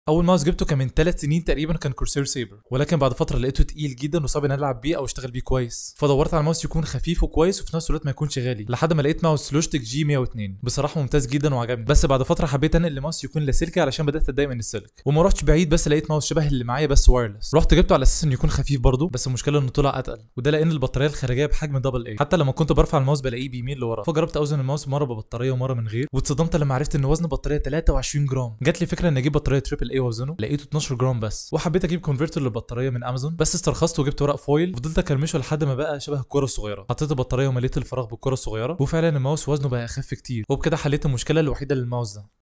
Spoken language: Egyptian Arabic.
اول ماوس جبته كان من ثلاث سنين تقريبا كان كورسير سيبر ولكن بعد فتره لقيته تقيل جدا وصعب ان العب بيه او اشتغل بيه كويس فدورت على ماوس يكون خفيف وكويس وفي نفس الوقت ما يكونش غالي لحد ما لقيت ماوس لوجيتك جي 102 بصراحه ممتاز جدا وعجبني بس بعد فتره حبيت انقل لماوس يكون لاسلكي علشان بدات اتضايق من السلك وما رحتش بعيد بس لقيت ماوس شبه اللي معايا بس وايرلس رحت جبته على اساس انه يكون خفيف برضه بس المشكله انه طلع اتقل وده لان البطاريه الخارجيه بحجم دبل اي حتى لما كنت برفع الماوس بلاقيه بيميل لورا فجربت اوزن الماوس مره ببطاريه ومره من غير واتصدمت لما عرفت ان وزن البطاريه 23 جرام جات لي فكره ان اجيب بطاريه تريبل اي واوزنه لقيته 12 جرام بس وحبيت اجيب كونفرتر للبطاريه من امازون بس استرخصت وجبت ورق فويل وفضلت اكرمشه لحد ما بقى شبه الكره الصغيره حطيت البطاريه ومليت الفراغ بالكره الصغيره وفعلا الماوس وزنه بقى اخف كتير وبكده حليت المشكله الوحيده للماوس ده